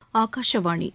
ஆகாஷவாணி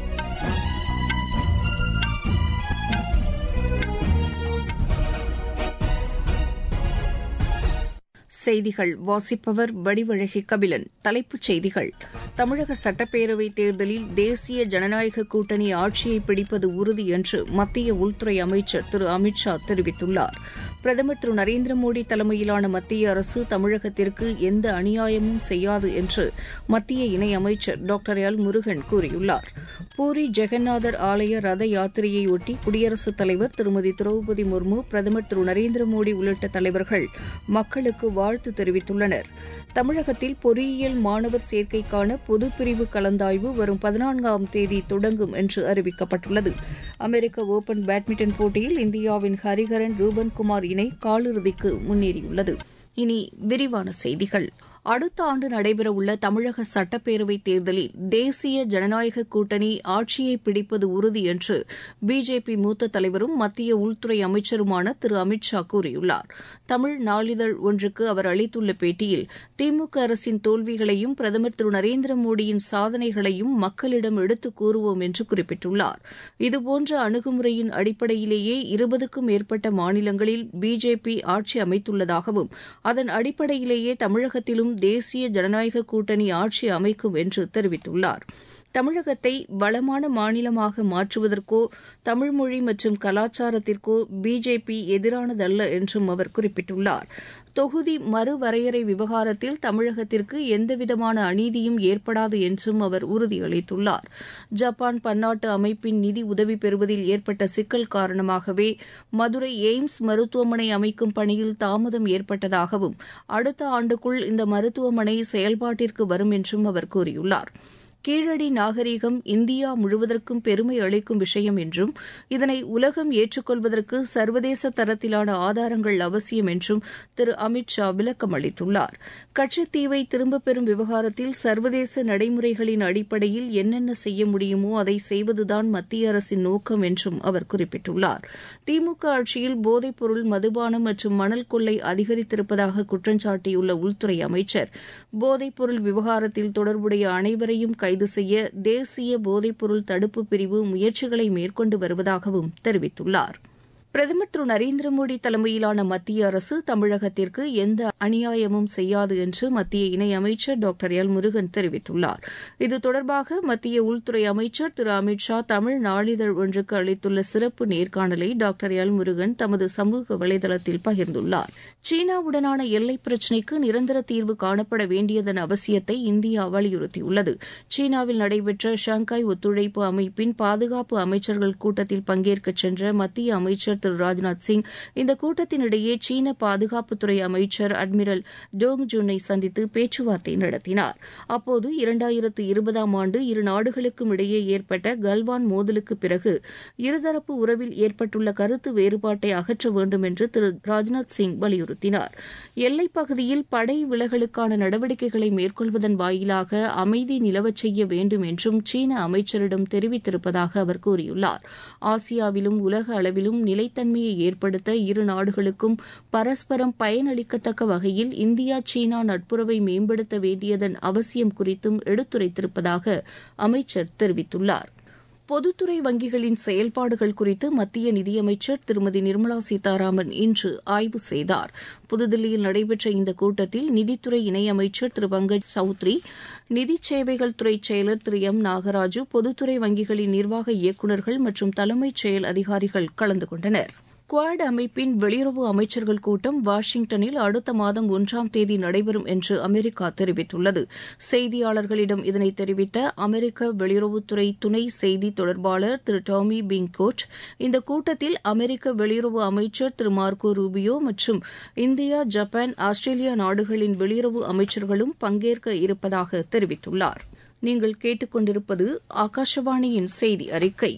செய்திகள் வாசிப்பவர் வடிவழகி கபிலன் தலைப்புச் செய்திகள் தமிழக சட்டப்பேரவைத் தேர்தலில் தேசிய ஜனநாயக கூட்டணி ஆட்சியை பிடிப்பது உறுதி என்று மத்திய உள்துறை அமைச்சர் திரு அமித் ஷா தெரிவித்துள்ளார் பிரதமர் திரு நரேந்திர மோடி தலைமையிலான மத்திய அரசு தமிழகத்திற்கு எந்த அநியாயமும் செய்யாது என்று மத்திய இணையமைச்சர் டாக்டர் எல் முருகன் கூறியுள்ளார் பூரி ஜெகநாதர் ஆலய ரத யாத்திரையொட்டி குடியரசுத் தலைவர் திருமதி திரௌபதி முர்மு பிரதமர் திரு நரேந்திர மோடி உள்ளிட்ட தலைவர்கள் மக்களுக்கு வாழ்த்து தெரிவித்துள்ளனர் தமிழகத்தில் பொறியியல் மாணவர் சேர்க்கைக்கான பொதுப்பிரிவு கலந்தாய்வு வரும் பதினான்காம் தேதி தொடங்கும் என்று அறிவிக்கப்பட்டுள்ளது அமெரிக்க ஒபன் பேட்மிண்டன் போட்டியில் இந்தியாவின் ஹரிஹரன் ரூபன்குமார் இணை காலிறுதிக்கு முன்னேறியுள்ளது இனி விரிவான செய்திகள் அடுத்த ஆண்டு நடைபெறவுள்ள தமிழக சட்டப்பேரவைத் தேர்தலில் தேசிய ஜனநாயக கூட்டணி ஆட்சியை பிடிப்பது உறுதி என்று பிஜேபி மூத்த தலைவரும் மத்திய உள்துறை அமைச்சருமான திரு அமித் ஷா கூறியுள்ளார் தமிழ் நாளிதழ் ஒன்றுக்கு அவர் அளித்துள்ள பேட்டியில் திமுக அரசின் தோல்விகளையும் பிரதமர் திரு நரேந்திர மோடியின் சாதனைகளையும் மக்களிடம் எடுத்துக் கூறுவோம் என்று குறிப்பிட்டுள்ளார் இதுபோன்ற அணுகுமுறையின் அடிப்படையிலேயே இருபதுக்கும் மேற்பட்ட மாநிலங்களில் பிஜேபி ஆட்சி அமைத்துள்ளதாகவும் அதன் அடிப்படையிலேயே தமிழகத்திலும் தேசிய ஜனநாயக கூட்டணி ஆட்சி அமைக்கும் என்று தெரிவித்துள்ளார் தமிழகத்தை வளமான மாநிலமாக மாற்றுவதற்கோ தமிழ்மொழி மற்றும் கலாச்சாரத்திற்கோ பிஜேபி எதிரானதல்ல என்றும் அவர் குறிப்பிட்டுள்ளார் தொகுதி மறுவரையறை விவகாரத்தில் தமிழகத்திற்கு எந்தவிதமான அநீதியும் ஏற்படாது என்றும் அவர் உறுதியளித்துள்ளார் ஜப்பான் பன்னாட்டு அமைப்பின் நிதி உதவி பெறுவதில் ஏற்பட்ட சிக்கல் காரணமாகவே மதுரை எய்ம்ஸ் மருத்துவமனை அமைக்கும் பணியில் தாமதம் ஏற்பட்டதாகவும் அடுத்த ஆண்டுக்குள் இந்த மருத்துவமனை செயல்பாட்டிற்கு வரும் என்றும் அவர் கூறியுள்ளார் கீழடி நாகரீகம் இந்தியா முழுவதற்கும் பெருமை அளிக்கும் விஷயம் என்றும் இதனை உலகம் ஏற்றுக்கொள்வதற்கு சர்வதேச தரத்திலான ஆதாரங்கள் அவசியம் என்றும் திரு அமித் ஷா விளக்கம் அளித்துள்ளார் கச்சத்தீவை திரும்பப் பெறும் விவகாரத்தில் சர்வதேச நடைமுறைகளின் அடிப்படையில் என்னென்ன செய்ய முடியுமோ அதை செய்வதுதான் மத்திய அரசின் நோக்கம் என்றும் அவர் குறிப்பிட்டுள்ளார் திமுக ஆட்சியில் போதைப்பொருள் மதுபானம் மற்றும் மணல் கொள்ளை அதிகரித்திருப்பதாக குற்றஞ்சாட்டியுள்ள உள்துறை அமைச்சர் போதைப்பொருள் விவகாரத்தில் தொடர்புடைய அனைவரையும் கைது செய்ய தேசிய போதைப்பொருள் தடுப்பு பிரிவு முயற்சிகளை மேற்கொண்டு வருவதாகவும் தெரிவித்துள்ளார் பிரதமர் திரு நரேந்திர மோடி தலைமையிலான மத்திய அரசு தமிழகத்திற்கு எந்த அநியாயமும் செய்யாது என்று மத்திய இணையமைச்சர் டாக்டர் எல் முருகன் தெரிவித்துள்ளார் இது தொடர்பாக மத்திய உள்துறை அமைச்சர் திரு அமித் ஷா தமிழ் நாளிதழ் ஒன்றுக்கு அளித்துள்ள சிறப்பு நேர்காணலை டாக்டர் எல் முருகன் தமது சமூக வலைதளத்தில் பகிர்ந்துள்ளார் சீனாவுடனான எல்லை பிரச்சினைக்கு நிரந்தர தீர்வு காணப்பட வேண்டியதன் அவசியத்தை இந்தியா வலியுறுத்தியுள்ளது சீனாவில் நடைபெற்ற ஷாங்காய் ஒத்துழைப்பு அமைப்பின் பாதுகாப்பு அமைச்சர்கள் கூட்டத்தில் பங்கேற்கச் சென்ற மத்திய அமைச்சர் திரு ராஜ்நாத் சிங் இந்த கூட்டத்தினிடையே சீன பாதுகாப்புத்துறை அமைச்சர் அட்மிரல் டோங் ஜுன்னை சந்தித்து பேச்சுவார்த்தை நடத்தினார் அப்போது இரண்டாயிரத்து இருபதாம் ஆண்டு இரு நாடுகளுக்கும் இடையே ஏற்பட்ட கல்வான் மோதலுக்கு பிறகு இருதரப்பு உறவில் ஏற்பட்டுள்ள கருத்து வேறுபாட்டை அகற்ற வேண்டும் என்று திரு ராஜ்நாத் சிங் வலியுறுத்தினார் எல்லைப் பகுதியில் படை விலகலுக்கான நடவடிக்கைகளை மேற்கொள்வதன் வாயிலாக அமைதி நிலவச் செய்ய வேண்டும் என்றும் சீன அமைச்சரிடம் தெரிவித்திருப்பதாக அவர் கூறியுள்ளார் ஆசியாவிலும் உலக அளவிலும் நிலை நிலைத்தன்மையை ஏற்படுத்த இரு நாடுகளுக்கும் பரஸ்பரம் பயனளிக்கத்தக்க வகையில் இந்தியா சீனா நட்புறவை மேம்படுத்த வேண்டியதன் அவசியம் குறித்தும் எடுத்துரைத்திருப்பதாக அமைச்சர் தெரிவித்துள்ளார் பொதுத்துறை வங்கிகளின் செயல்பாடுகள் குறித்து மத்திய நிதியமைச்சர் திருமதி நிர்மலா சீதாராமன் இன்று ஆய்வு செய்தார் புதுதில்லியில் நடைபெற்ற இந்த கூட்டத்தில் நிதித்துறை இணையமைச்சர் திரு பங்கஜ் சௌத்ரி நிதி சேவைகள் துறை செயலர் திரு எம் நாகராஜு பொதுத்துறை வங்கிகளின் நிர்வாக இயக்குநர்கள் மற்றும் தலைமைச் செயல் அதிகாரிகள் கலந்து கொண்டனர் குவாட் அமைப்பின் வெளியுறவு அமைச்சர்கள் கூட்டம் வாஷிங்டனில் அடுத்த மாதம் ஒன்றாம் தேதி நடைபெறும் என்று அமெரிக்கா தெரிவித்துள்ளது செய்தியாளர்களிடம் இதனை தெரிவித்த அமெரிக்க வெளியுறவுத்துறை துணை செய்தி தொடர்பாளர் திரு டாமி பிங்கோட் இந்த கூட்டத்தில் அமெரிக்க வெளியுறவு அமைச்சர் திரு மார்கோ ரூபியோ மற்றும் இந்தியா ஜப்பான் ஆஸ்திரேலியா நாடுகளின் வெளியுறவு அமைச்சர்களும் பங்கேற்க இருப்பதாக தெரிவித்துள்ளார் நீங்கள் கேட்டுக்கொண்டிருப்பது ஆகாஷவாணியின் செய்தி அறிக்கை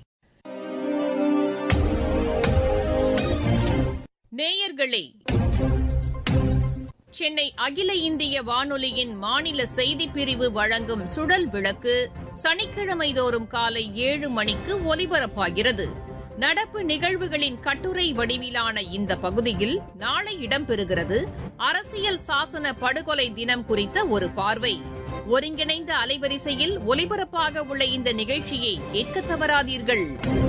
நேயர்களே சென்னை அகில இந்திய வானொலியின் மாநில செய்திப் பிரிவு வழங்கும் சுடல் விளக்கு சனிக்கிழமை தோறும் காலை ஏழு மணிக்கு ஒலிபரப்பாகிறது நடப்பு நிகழ்வுகளின் கட்டுரை வடிவிலான இந்த பகுதியில் நாளை இடம்பெறுகிறது அரசியல் சாசன படுகொலை தினம் குறித்த ஒரு பார்வை ஒருங்கிணைந்த அலைவரிசையில் ஒலிபரப்பாக உள்ள இந்த நிகழ்ச்சியை கேட்க தவறாதீர்கள்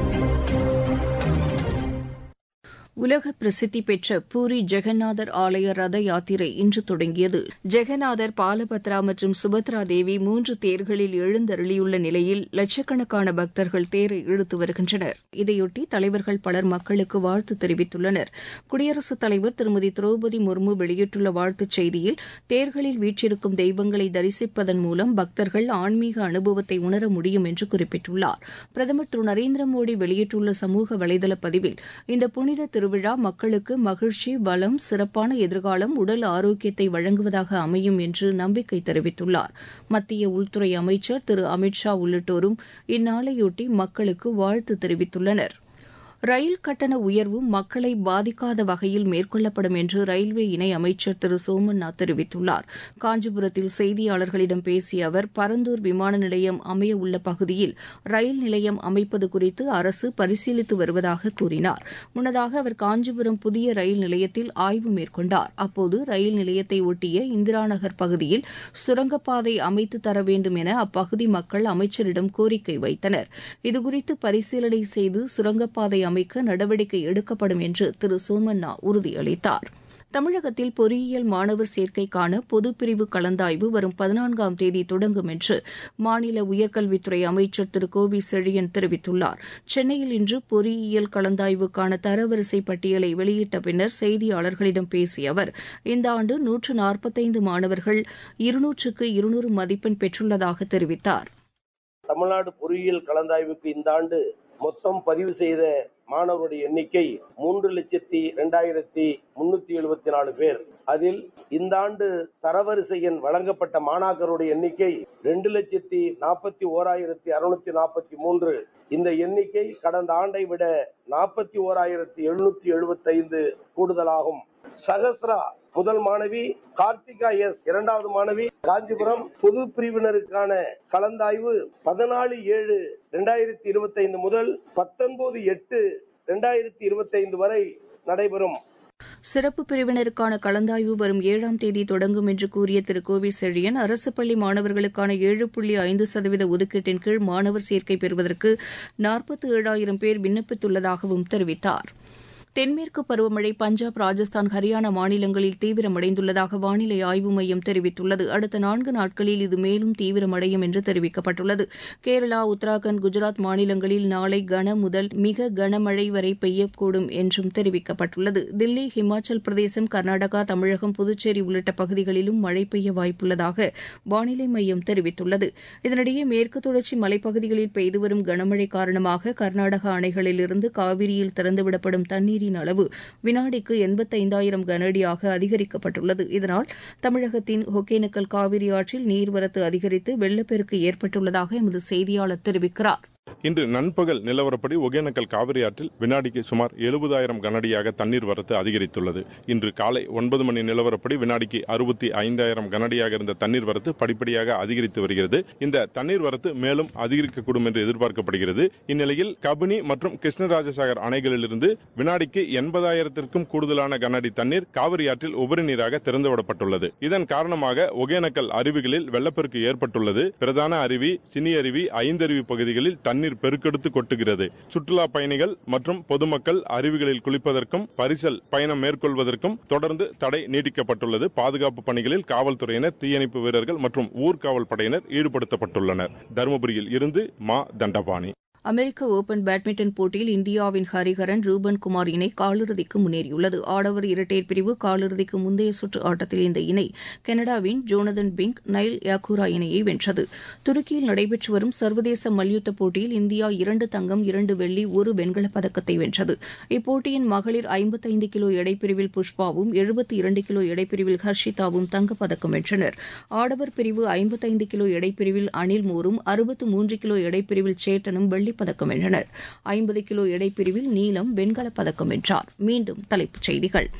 உலக பிரசித்தி பெற்ற பூரி ஜெகநாதர் ஆலய ரத யாத்திரை இன்று தொடங்கியது ஜெகநாதர் பாலபத்ரா மற்றும் சுபத்ரா தேவி மூன்று தேர்களில் எழுந்தருளியுள்ள நிலையில் லட்சக்கணக்கான பக்தர்கள் தேரை இழுத்து வருகின்றனர் இதையொட்டி தலைவர்கள் பலர் மக்களுக்கு வாழ்த்து தெரிவித்துள்ளனர் குடியரசுத் தலைவர் திருமதி திரௌபதி முர்மு வெளியிட்டுள்ள வாழ்த்துச் செய்தியில் தேர்களில் வீற்றிருக்கும் தெய்வங்களை தரிசிப்பதன் மூலம் பக்தர்கள் ஆன்மீக அனுபவத்தை உணர முடியும் என்று குறிப்பிட்டுள்ளார் பிரதமர் திரு நரேந்திர மோடி வெளியிட்டுள்ள சமூக வலைதள பதிவில் இந்த புனித திருவிழா மக்களுக்கு மகிழ்ச்சி பலம் சிறப்பான எதிர்காலம் உடல் ஆரோக்கியத்தை வழங்குவதாக அமையும் என்று நம்பிக்கை தெரிவித்துள்ளார் மத்திய உள்துறை அமைச்சர் திரு அமித் ஷா உள்ளிட்டோரும் இந்நாளையொட்டி மக்களுக்கு வாழ்த்து தெரிவித்துள்ளனர் ரயில் கட்டண உயர்வு மக்களை பாதிக்காத வகையில் மேற்கொள்ளப்படும் என்று ரயில்வே இணை அமைச்சர் திரு சோமநாத் தெரிவித்துள்ளார் காஞ்சிபுரத்தில் செய்தியாளர்களிடம் பேசிய அவர் பரந்தூர் விமான நிலையம் அமைய உள்ள பகுதியில் ரயில் நிலையம் அமைப்பது குறித்து அரசு பரிசீலித்து வருவதாக கூறினார் முன்னதாக அவர் காஞ்சிபுரம் புதிய ரயில் நிலையத்தில் ஆய்வு மேற்கொண்டார் அப்போது ரயில் நிலையத்தை ஒட்டிய இந்திரா நகர் பகுதியில் சுரங்கப்பாதை அமைத்து தர வேண்டும் என அப்பகுதி மக்கள் அமைச்சரிடம் கோரிக்கை வைத்தனர் இதுகுறித்து பரிசீலனை செய்து சுரங்கப்பாதை அமைக்க நடவடிக்கை எடுக்கப்படும் என்று திரு சோமண்ணா உறுதியளித்தார் தமிழகத்தில் பொறியியல் மாணவர் சேர்க்கைக்கான பொதுப்பிரிவு கலந்தாய்வு வரும் பதினான்காம் தேதி தொடங்கும் என்று மாநில உயர்கல்வித்துறை அமைச்சர் திரு கோவி செழியன் தெரிவித்துள்ளார் சென்னையில் இன்று பொறியியல் கலந்தாய்வுக்கான தரவரிசை பட்டியலை வெளியிட்ட பின்னர் செய்தியாளர்களிடம் பேசிய அவர் இந்த ஆண்டு நூற்று நாற்பத்தைந்து மாணவர்கள் இருநூற்றுக்கு இருநூறு மதிப்பெண் பெற்றுள்ளதாக தெரிவித்தார் தமிழ்நாடு பொறியியல் கலந்தாய்வுக்கு இந்த ஆண்டு மொத்தம் பதிவு செய்த மாணவருடைய எண்ணிக்கை மூன்று லட்சத்தி இரண்டாயிரத்தி முன்னூத்தி எழுபத்தி நாலு பேர் அதில் இந்த ஆண்டு தரவரிசை எண் வழங்கப்பட்ட மாணாக்கருடைய எண்ணிக்கை ரெண்டு லட்சத்தி நாற்பத்தி ஓராயிரத்தி அறுநூத்தி நாற்பத்தி மூன்று இந்த எண்ணிக்கை கடந்த ஆண்டை விட நாற்பத்தி ஓராயிரத்தி எழுநூத்தி எழுபத்தி ஐந்து கூடுதலாகும் சகஸ்ரா முதல் மாணவி கார்த்திகா எஸ் இரண்டாவது மாணவி காஞ்சிபுரம் பொது பிரிவினருக்கான கலந்தாய்வு பதினாலு ஏழு இரண்டாயிரத்தி இருபத்தி ஐந்து முதல் பத்தொன்பது எட்டு இரண்டாயிரத்தி இருபத்தி ஐந்து வரை நடைபெறும் சிறப்பு பிரிவினருக்கான கலந்தாய்வு வரும் ஏழாம் தேதி தொடங்கும் என்று கூறிய திரு கோவி செழியன் அரசு பள்ளி மாணவர்களுக்கான ஏழு புள்ளி ஐந்து சதவீத ஒதுக்கீட்டின் கீழ் மாணவர் சேர்க்கை பெறுவதற்கு நாற்பத்தி ஏழாயிரம் பேர் விண்ணப்பித்துள்ளதாகவும் தெரிவித்தாா் தென்மேற்கு பருவமழை பஞ்சாப் ராஜஸ்தான் ஹரியானா மாநிலங்களில் தீவிரமடைந்துள்ளதாக வானிலை ஆய்வு மையம் தெரிவித்துள்ளது அடுத்த நான்கு நாட்களில் இது மேலும் தீவிரமடையும் என்று தெரிவிக்கப்பட்டுள்ளது கேரளா உத்தராகண்ட் குஜராத் மாநிலங்களில் நாளை கன முதல் மிக கனமழை வரை பெய்யக்கூடும் என்றும் தெரிவிக்கப்பட்டுள்ளது தில்லி ஹிமாச்சல் பிரதேசம் கர்நாடகா தமிழகம் புதுச்சேரி உள்ளிட்ட பகுதிகளிலும் மழை பெய்ய வாய்ப்புள்ளதாக வானிலை மையம் தெரிவித்துள்ளது இதனிடையே மேற்கு தொடர்ச்சி மலைப்பகுதிகளில் பெய்து வரும் கனமழை காரணமாக கர்நாடக அணைகளிலிருந்து காவிரியில் திறந்துவிடப்படும் தண்ணீர் நீரின் அளவு வினாடிக்கு எண்பத்தைந்தாயிரம் கனஅடியாக அதிகரிக்கப்பட்டுள்ளது இதனால் தமிழகத்தின் ஒகேனக்கல் காவிரி ஆற்றில் நீர்வரத்து அதிகரித்து வெள்ளப்பெருக்கு ஏற்பட்டுள்ளதாக எமது செய்தியாளர் தெரிவிக்கிறார் இன்று நண்பகல் நிலவரப்படி ஒகேனக்கல் காவிரி ஆற்றில் வினாடிக்கு சுமார் எழுபதாயிரம் கனஅடியாக தண்ணீர் வரத்து அதிகரித்துள்ளது இன்று காலை ஒன்பது மணி நிலவரப்படி வினாடிக்கு அறுபத்தி ஐந்தாயிரம் கனஅடியாக இருந்த தண்ணீர் வரத்து படிப்படியாக அதிகரித்து வருகிறது இந்த தண்ணீர் வரத்து மேலும் அதிகரிக்கக்கூடும் என்று எதிர்பார்க்கப்படுகிறது இந்நிலையில் கபினி மற்றும் கிருஷ்ணராஜசாகர் அணைகளிலிருந்து வினாடிக்கு எண்பதாயிரத்திற்கும் கூடுதலான கனஅடி தண்ணீர் காவிரி ஆற்றில் உபரி நீராக திறந்துவிடப்பட்டுள்ளது இதன் காரணமாக ஒகேனக்கல் அருவிகளில் வெள்ளப்பெருக்கு ஏற்பட்டுள்ளது பிரதான அருவி சினி அருவி ஐந்தருவி பகுதிகளில் தண்ணீர் பெருக்கெடுத்து கொட்டுகிறது சுற்றுலா பயணிகள் மற்றும் பொதுமக்கள் அருவிகளில் குளிப்பதற்கும் பரிசல் பயணம் மேற்கொள்வதற்கும் தொடர்ந்து தடை நீட்டிக்கப்பட்டுள்ளது பாதுகாப்பு பணிகளில் காவல்துறையினர் தீயணைப்பு வீரர்கள் மற்றும் ஊர்காவல் படையினர் ஈடுபடுத்தப்பட்டுள்ளனர் தருமபுரியில் இருந்து மா தண்டபாணி அமெரிக்க ஒபன் பேட்மிண்டன் போட்டியில் இந்தியாவின் ஹரிஹரன் ரூபன் குமார் இணை காலிறுதிக்கு முன்னேறியுள்ளது ஆடவர் இரட்டையர் பிரிவு காலிறுதிக்கு முந்தைய சுற்று ஆட்டத்தில் இந்த இணை கனடாவின் ஜோனதன் பிங்க் நைல் யாக்கூரா இணையை வென்றது துருக்கியில் நடைபெற்று வரும் சர்வதேச மல்யுத்த போட்டியில் இந்தியா இரண்டு தங்கம் இரண்டு வெள்ளி ஒரு வெண்கலப் பதக்கத்தை வென்றது இப்போட்டியின் மகளிர் ஐம்பத்தைந்து கிலோ எடைப்பிரிவில் புஷ்பாவும் எழுபத்தி இரண்டு கிலோ எடைப்பிரிவில் ஹர்ஷிதாவும் தங்கப்பதக்கம் வென்றனர் ஆடவர் பிரிவு ஐம்பத்தைந்து கிலோ எடைப்பிரிவில் அனில் மோரும் அறுபத்து மூன்று கிலோ எடைப்பிரிவில் சேட்டனும் வெள்ளி பதக்கம் வென்றனர் ஐம்பது கிலோ எடைப்பிரிவில் நீலம் வெண்கலப் பதக்கம் வென்றார் மீண்டும் தலைப்புச் செய்திகள்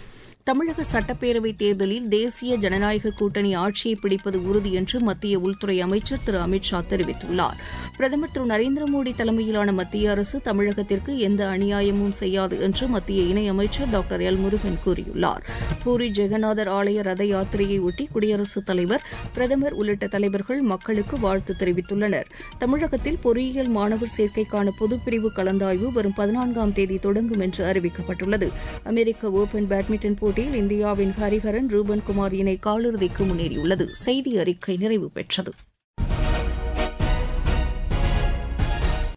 தமிழக சட்டப்பேரவைத் தேர்தலில் தேசிய ஜனநாயக கூட்டணி ஆட்சியை பிடிப்பது உறுதி என்று மத்திய உள்துறை அமைச்சர் திரு அமித் ஷா தெரிவித்துள்ளார் பிரதமர் திரு நரேந்திர மோடி தலைமையிலான மத்திய அரசு தமிழகத்திற்கு எந்த அநியாயமும் செய்யாது என்று மத்திய இணையமைச்சர் டாக்டர் எல் முருகன் கூறியுள்ளார் பூரி ஜெகநாதர் ஆலய ரத யாத்திரையை ஒட்டி குடியரசுத் தலைவர் பிரதமர் உள்ளிட்ட தலைவர்கள் மக்களுக்கு வாழ்த்து தெரிவித்துள்ளனர் தமிழகத்தில் பொறியியல் மாணவர் சேர்க்கைக்கான பொதுப்பிரிவு கலந்தாய்வு வரும் பதினான்காம் தேதி தொடங்கும் என்று அறிவிக்கப்பட்டுள்ளது அமெரிக்க ஓபன் பேட்மிண்டன் போட்டியில் இந்தியாவின் ஹரிஹரன் ரூபன் குமார் இணை காலிறுதிக்கு முன்னேறியுள்ளது செய்தி அறிக்கை நிறைவு பெற்றது